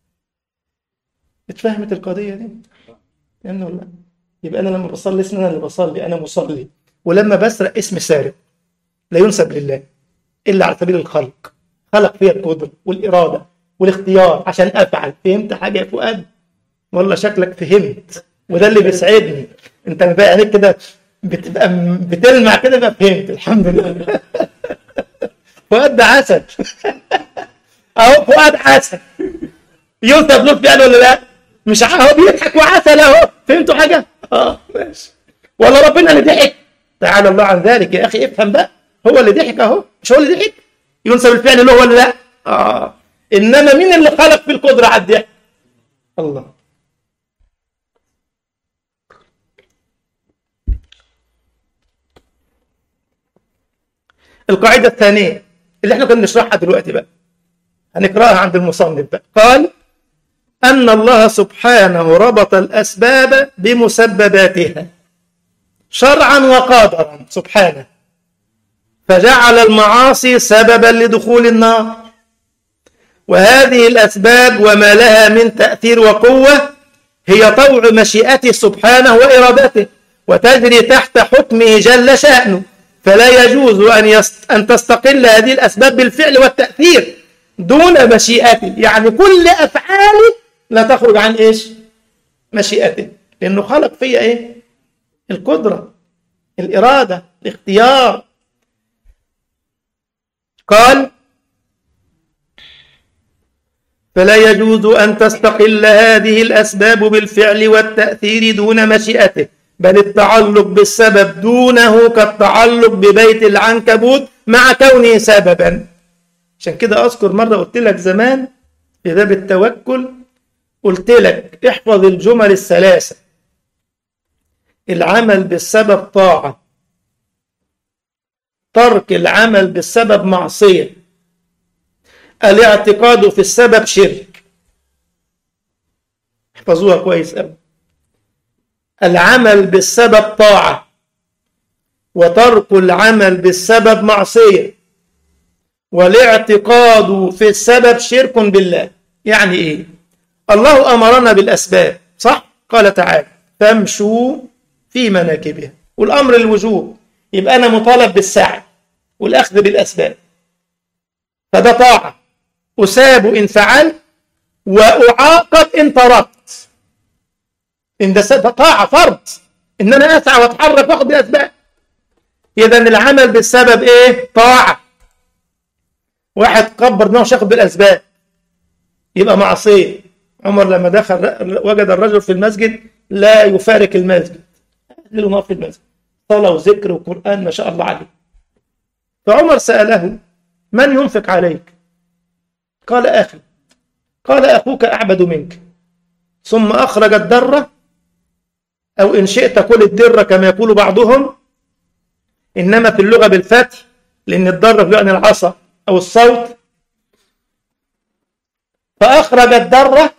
اتفهمت القضية دي؟ لأنه لا يبقى أنا لما بصلي اسم أنا اللي بصلي أنا مصلي ولما بسرق اسم سارق لا ينسب لله إلا على سبيل الخلق خلق فيها القدرة والإرادة والاختيار عشان أفعل فهمت حاجة يا فؤاد؟ والله شكلك فهمت وده اللي بيسعدني انت بقى عليك كده بتبقى بتلمع كده بقى فهمت الحمد لله فؤاد ده عسل اهو فؤاد عسل يوسف له فعل ولا لا؟ مش اهو بيضحك وعسل اهو فهمتوا حاجه؟ اه ماشي ولا ربنا اللي ضحك تعالى الله عن ذلك يا اخي افهم بقى هو اللي ضحك اهو مش هو اللي ضحك ينسب الفعل له ولا لا؟ اه انما مين اللي خلق في القدره على الضحك؟ الله القاعدة الثانية اللي احنا كنا نشرحها دلوقتي بقى هنقرأها عند المصنف بقى قال أن الله سبحانه ربط الأسباب بمسبباتها شرعا وقدرا سبحانه فجعل المعاصي سببا لدخول النار وهذه الأسباب وما لها من تأثير وقوة هي طوع مشيئته سبحانه وإرادته وتجري تحت حكمه جل شأنه فلا يجوز أن, يست... أن تستقل هذه الأسباب بالفعل والتأثير دون مشيئته يعني كل أفعالي لا تخرج عن إيش مشيئته لأنه خلق فيها إيه القدرة الإرادة الاختيار قال فلا يجوز أن تستقل هذه الأسباب بالفعل والتأثير دون مشيئته بل التعلق بالسبب دونه كالتعلق ببيت العنكبوت مع كونه سببا عشان كده أذكر مرة قلت لك زمان في باب التوكل قلت لك احفظ الجمل الثلاثة العمل بالسبب طاعة ترك العمل بالسبب معصية الاعتقاد في السبب شرك احفظوها كويس قوي العمل بالسبب طاعة وترك العمل بالسبب معصية والاعتقاد في السبب شرك بالله يعني ايه الله امرنا بالاسباب صح قال تعالى فامشوا في مناكبها والامر الوجوب يبقى انا مطالب بالسعي والاخذ بالاسباب فده طاعه اساب ان فعلت واعاقب ان تركت ان ده طاعه فرض ان انا اسعى واتحرك واخد بالاسباب اذا العمل بالسبب ايه طاعه واحد كبر دماغه ياخد بالاسباب يبقى معصيه عمر لما دخل وجد الرجل في المسجد لا يفارق المسجد له نار في المسجد صلاة وذكر وقرآن ما شاء الله عليه فعمر سأله من ينفق عليك قال أخي قال أخوك أعبد منك ثم أخرج الدرة أو إن شئت قل الدرة كما يقول بعضهم إنما في اللغة بالفتح لأن الدرة يعني العصا أو الصوت فأخرج الدرة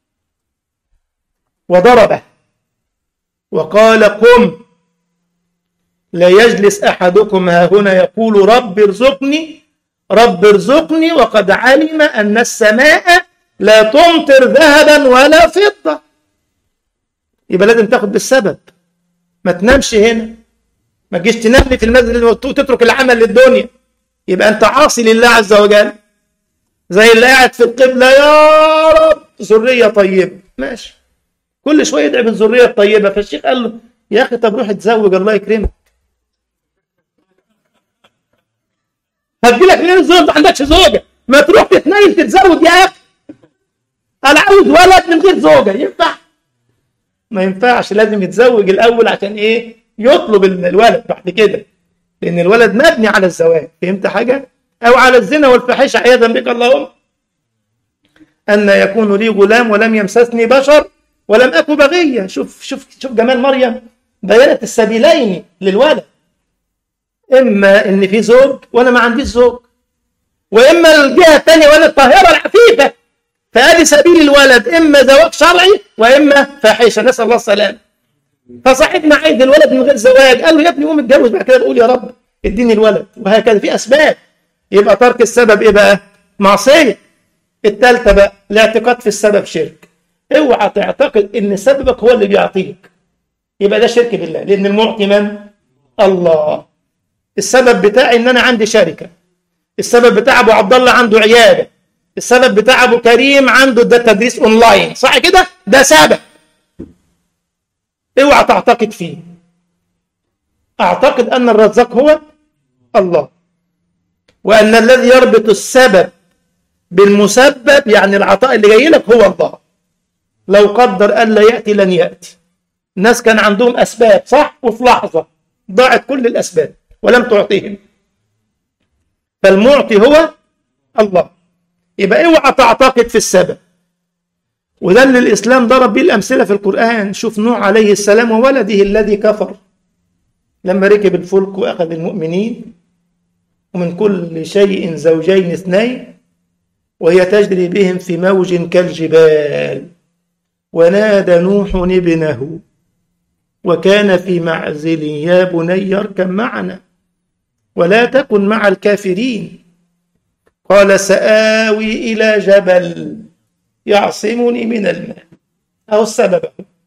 وضربه وقال قم لا يجلس أحدكم ها هنا يقول رب ارزقني رب ارزقني وقد علم أن السماء لا تمطر ذهبا ولا فضة يبقى لازم تاخد بالسبب ما تنامش هنا ما تجيش تنام لي في المسجد وتترك العمل للدنيا يبقى أنت عاصي لله عز وجل زي اللي قاعد في القبلة يا رب ذرية طيبة ماشي كل شوية يدعي بالذرية الطيبة فالشيخ قال له يا أخي طب روح اتزوج الله يكرمك هتجيلك منين الزوج ما عندكش زوجة ما تروح تتنيل تتزوج يا أخي أنا عاوز ولد من غير زوجة ينفع ما ينفعش لازم يتزوج الأول عشان إيه يطلب الولد بعد كده لأن الولد مبني على الزواج فهمت حاجة أو على الزنا والفاحشة عياذا بك اللهم أن يكون لي غلام ولم يمسسني بشر ولم أكن بغيا شوف شوف شوف جمال مريم بينت السبيلين للولد إما إن في زوج وأنا ما عنديش زوج وإما الجهة الثانية وأنا الطاهرة العفيفة فأدي سبيل الولد إما زواج شرعي وإما فاحشة نسأل الله السلامة فصاحبنا عايز الولد من غير زواج قال له يا ابني قوم اتجوز بعد كده بقول يا رب اديني الولد وهكذا في أسباب يبقى ترك السبب إيه بقى؟ معصية الثالثة بقى الاعتقاد في السبب شرك اوعى تعتقد ان سببك هو اللي بيعطيك يبقى ده شرك بالله لان المعطي من الله السبب بتاعي ان انا عندي شركه السبب بتاع ابو عبد الله عنده عياده السبب بتاع ابو كريم عنده ده تدريس اونلاين صح كده ده سبب اوعى تعتقد فيه اعتقد ان الرزاق هو الله وان الذي يربط السبب بالمسبب يعني العطاء اللي جاي لك هو الله لو قدر ألا يأتي لن يأتي الناس كان عندهم أسباب صح وفي لحظة ضاعت كل الأسباب ولم تعطيهم فالمعطي هو الله يبقى اوعى تعتقد في السبب وده اللي الإسلام ضرب به الأمثلة في القرآن شوف نوح عليه السلام وولده الذي كفر لما ركب الفلك وأخذ المؤمنين ومن كل شيء زوجين اثنين وهي تجري بهم في موج كالجبال ونادى نوح ابنه وكان في معزل يا بني اركب معنا ولا تكن مع الكافرين قال سآوي إلى جبل يعصمني من الماء أو السبب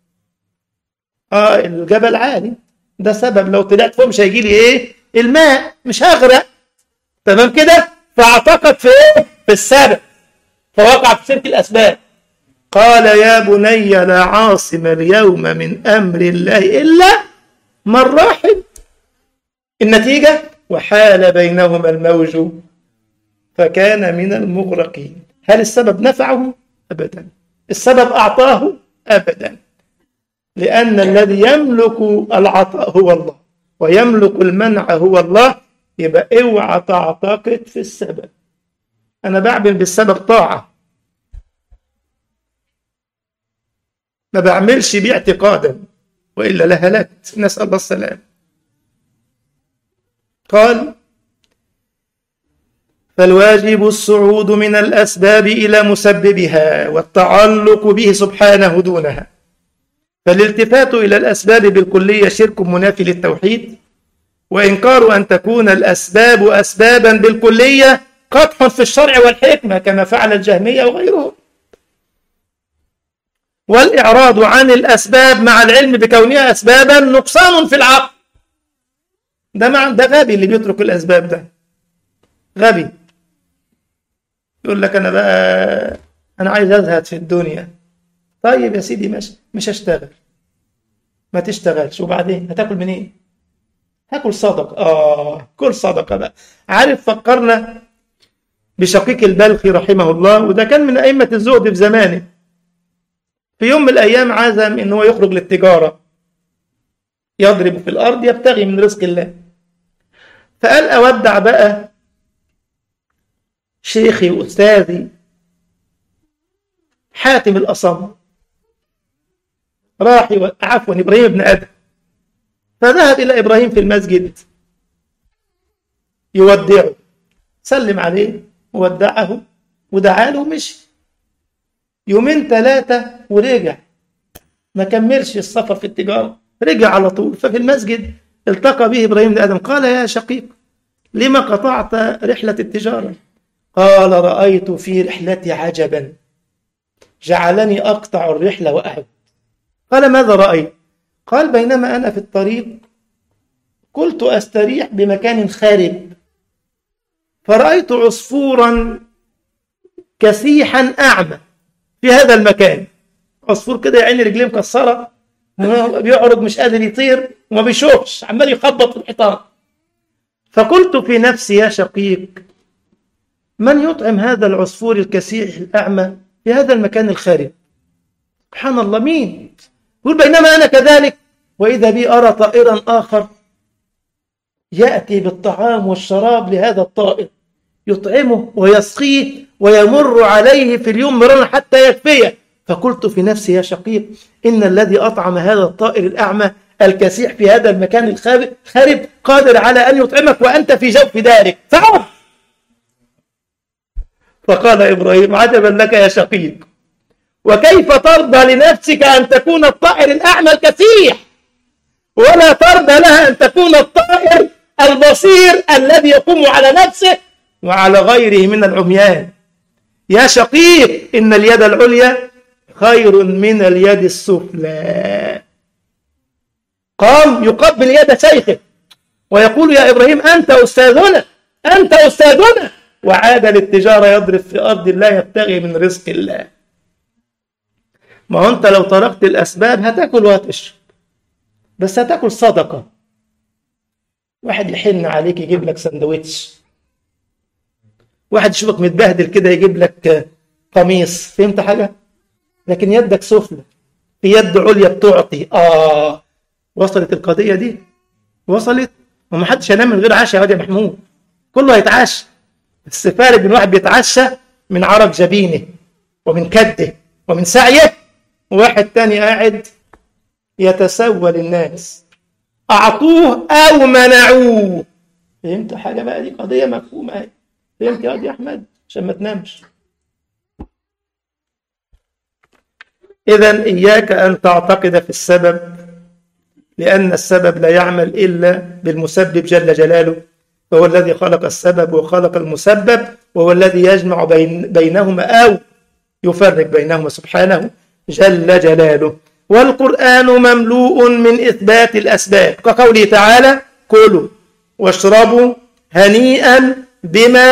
آه الجبل عالي ده سبب لو طلعت فوق مش هيجي لي إيه الماء مش هغرق تمام كده فاعتقد في إيه في السبب فوقع في شرك الأسباب قال يا بني لا عاصم اليوم من أمر الله إلا من رحم النتيجة وحال بينهما الموج فكان من المغرقين هل السبب نفعه؟ أبدا السبب أعطاه؟ أبدا لأن الذي يملك العطاء هو الله ويملك المنع هو الله يبقى اوعى تعتقد في السبب أنا بعمل بالسبب طاعة ما بعملش بيه اعتقادا وإلا لهلكت نسأل الله السلام قال فالواجب الصعود من الأسباب إلى مسببها والتعلق به سبحانه دونها فالالتفات إلى الأسباب بالكلية شرك منافي للتوحيد وإنكار أن تكون الأسباب أسبابا بالكلية قدح في الشرع والحكمة كما فعل الجهمية وغيرهم والإعراض عن الأسباب مع العلم بكونها أسبابا نقصان في العقل ده مع ده غبي اللي بيترك الأسباب ده غبي يقول لك أنا بقى أنا عايز أزهد في الدنيا طيب يا سيدي مش مش هشتغل ما تشتغلش وبعدين هتاكل منين؟ هاكل صدقة آه كل صدقة بقى عارف فكرنا بشقيق البلخي رحمه الله وده كان من أئمة الزهد في زمانه في يوم من الأيام عزم إن هو يخرج للتجارة يضرب في الأرض يبتغي من رزق الله فقال أودع بقى شيخي وأستاذي حاتم الأصم راح عفوا إبراهيم بن أدم فذهب إلى إبراهيم في المسجد يودعه سلم عليه وودعه ودعا له ومشي يومين ثلاثة ورجع ما كملش السفر في التجارة رجع على طول ففي المسجد التقى به إبراهيم بن آدم قال يا شقيق لما قطعت رحلة التجارة قال رأيت في رحلتي عجبا جعلني أقطع الرحلة وأعد قال ماذا رأيت قال بينما أنا في الطريق قلت أستريح بمكان خارب فرأيت عصفورا كسيحا أعمى في هذا المكان عصفور كده يا عيني رجليه مكسرة بيعرج مش قادر يطير وما بيشوفش عمال يخبط في الحيطان فقلت في نفسي يا شقيق من يطعم هذا العصفور الكسيح الأعمى في هذا المكان الخارب سبحان الله مين يقول بينما أنا كذلك وإذا بي أرى طائرا آخر يأتي بالطعام والشراب لهذا الطائر يطعمه ويسقيه ويمر عليه في اليوم مرارا حتى يكفيه فقلت في نفسي يا شقيق إن الذي أطعم هذا الطائر الأعمى الكسيح في هذا المكان الخارب قادر على أن يطعمك وأنت في جوف دارك فعل فقال إبراهيم عجبا لك يا شقيق وكيف ترضى لنفسك أن تكون الطائر الأعمى الكسيح ولا ترضى لها أن تكون الطائر البصير الذي يقوم على نفسه وعلى غيره من العميان يا شقيق إن اليد العليا خير من اليد السفلى قام يقبل يد شيخه ويقول يا إبراهيم أنت أستاذنا أنت أستاذنا وعاد للتجارة يضرب في أرض الله يبتغي من رزق الله ما هو أنت لو تركت الأسباب هتاكل وهتشرب بس هتاكل صدقة واحد يحن عليك يجيب لك سندوتش واحد يشوفك متبهدل كده يجيب لك قميص فهمت حاجة لكن يدك سفلى في يد عليا بتعطي آه وصلت القضية دي وصلت وما حدش هينام من غير عشاء يا محمود كله هيتعشى بس فارق بين واحد بيتعشى من عرق جبينه ومن كده ومن سعيه وواحد تاني قاعد يتسول الناس أعطوه أو منعوه فهمت حاجة بقى دي قضية مفهومة اهي فهمت يا يا أحمد عشان ما تنامش إذا إياك أن تعتقد في السبب لأن السبب لا يعمل إلا بالمسبب جل جلاله وهو الذي خلق السبب وخلق المسبب وهو الذي يجمع بين بينهما أو يفرق بينهما سبحانه جل جلاله والقرآن مملوء من إثبات الأسباب كقوله تعالى كلوا واشربوا هنيئا بما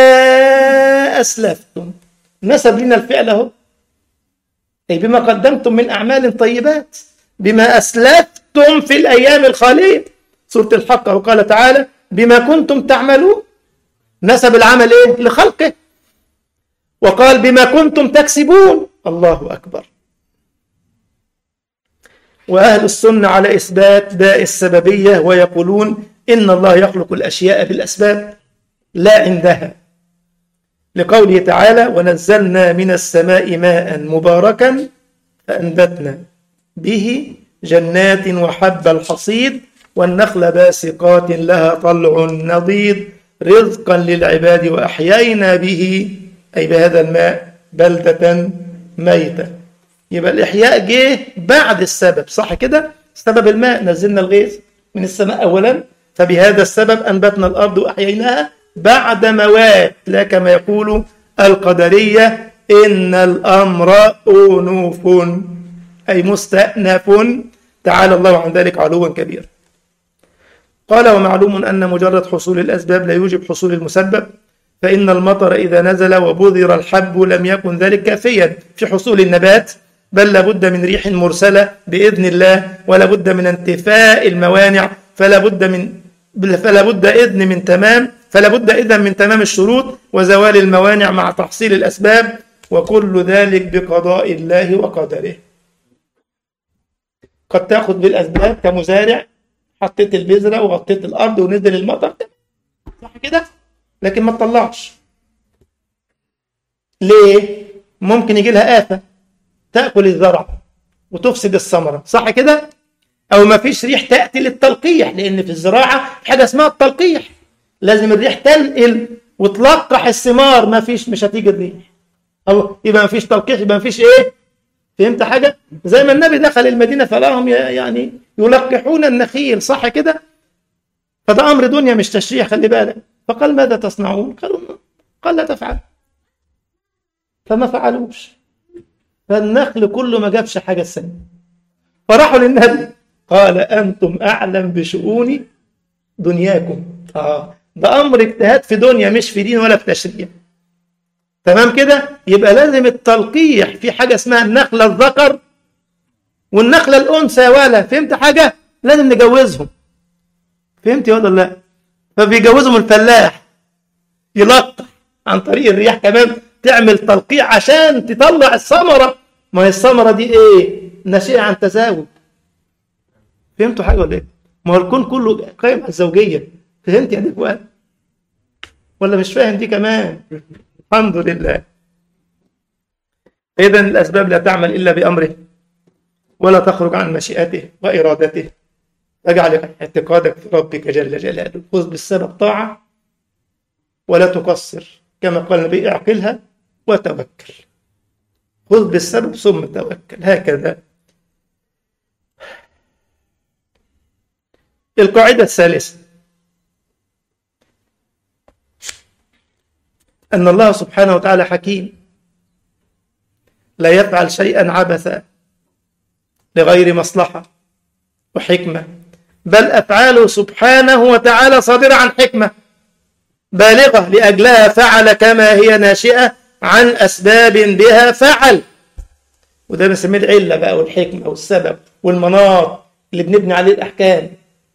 أسلفتم نسب لنا الفعل اهو أي بما قدمتم من أعمال طيبات بما أسلفتم في الأيام الخالية سورة الحق وقال تعالى بما كنتم تعملون نسب العمل إيه؟ لخلقه وقال بما كنتم تكسبون الله أكبر وأهل السنة على إثبات باء السببية ويقولون إن الله يخلق الأشياء بالأسباب لا عندها لقوله تعالى ونزلنا من السماء ماء مباركا فأنبتنا به جنات وحب الحصيد والنخل باسقات لها طلع نضيد رزقا للعباد وأحيينا به أي بهذا الماء بلدة ميتة يبقى الإحياء جه بعد السبب صح كده سبب الماء نزلنا الغيث من السماء أولا فبهذا السبب أنبتنا الأرض وأحييناها بعد موات لا كما يقول القدرية إن الأمر أنوف أي مستأنف تعالى الله عن ذلك علوا كبيرا قال ومعلوم أن مجرد حصول الأسباب لا يوجب حصول المسبب فإن المطر إذا نزل وبذر الحب لم يكن ذلك كافيا في حصول النبات بل لابد من ريح مرسلة بإذن الله ولا بد من انتفاء الموانع فلا بد من فلا بد إذن من تمام فلا بد إذن من تمام الشروط وزوال الموانع مع تحصيل الأسباب وكل ذلك بقضاء الله وقدره قد تأخذ بالأسباب كمزارع حطيت البذرة وغطيت الأرض ونزل المطر صح كده لكن ما تطلعش ليه ممكن يجي لها آفة تأكل الزرع وتفسد الثمرة صح كده أو ما فيش ريح تأتي للتلقيح لأن في الزراعة حاجة اسمها التلقيح لازم الريح تنقل وتلقح الثمار ما فيش مش هتيجي الريح أو يبقى ما فيش تلقيح يبقى ما فيش إيه فهمت حاجة زي ما النبي دخل المدينة فلاهم يعني يلقحون النخيل صح كده فده أمر دنيا مش تشريع خلي بالك فقال ماذا تصنعون قالوا قال لا تفعل فما فعلوش فالنخل كله ما جابش حاجة السنة فراحوا للنبي قال أنتم أعلم بشؤون دنياكم آه ده أمر اجتهاد في دنيا مش في دين ولا في تشريع تمام كده يبقى لازم التلقيح في حاجة اسمها النخلة الذكر والنخلة الأنثى ولا فهمت حاجة لازم نجوزهم فهمت ولا لا فبيجوزهم الفلاح يلقح عن طريق الرياح كمان تعمل تلقيح عشان تطلع الثمرة ما هي الثمرة دي ايه ناشئة عن تزاوج فهمتوا حاجة ولا ايه ما هو الكون كله قائم على الزوجية فهمت يا اخوان ولا مش فاهم دي كمان الحمد لله إذا الأسباب لا تعمل إلا بأمره ولا تخرج عن مشيئته وإرادته اجعل اعتقادك في ربك جل جلاله خذ بالسبب طاعة ولا تقصر كما قال النبي اعقلها وتوكل خذ بالسبب ثم توكل هكذا القاعدة الثالثة أن الله سبحانه وتعالى حكيم لا يفعل شيئا عبثا لغير مصلحة وحكمة بل أفعاله سبحانه وتعالى صادرة عن حكمة بالغة لأجلها فعل كما هي ناشئة عن أسباب بها فعل وده بنسميه العلة بقى والحكمة والسبب والمناط اللي بنبني عليه الأحكام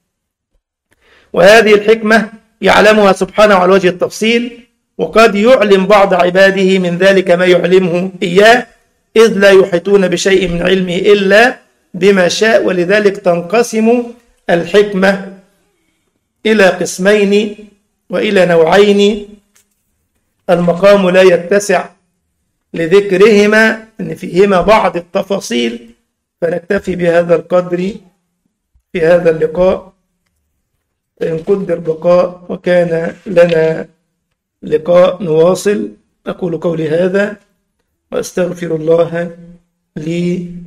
وهذه الحكمة يعلمها سبحانه على وجه التفصيل وقد يعلم بعض عباده من ذلك ما يعلمه إياه إذ لا يحيطون بشيء من علمه إلا بما شاء ولذلك تنقسم الحكمة إلى قسمين وإلى نوعين المقام لا يتسع لذكرهما أن فيهما بعض التفاصيل فنكتفي بهذا القدر في هذا اللقاء فإن قدر بقاء وكان لنا لقاء نواصل أقول قولي هذا وأستغفر الله لي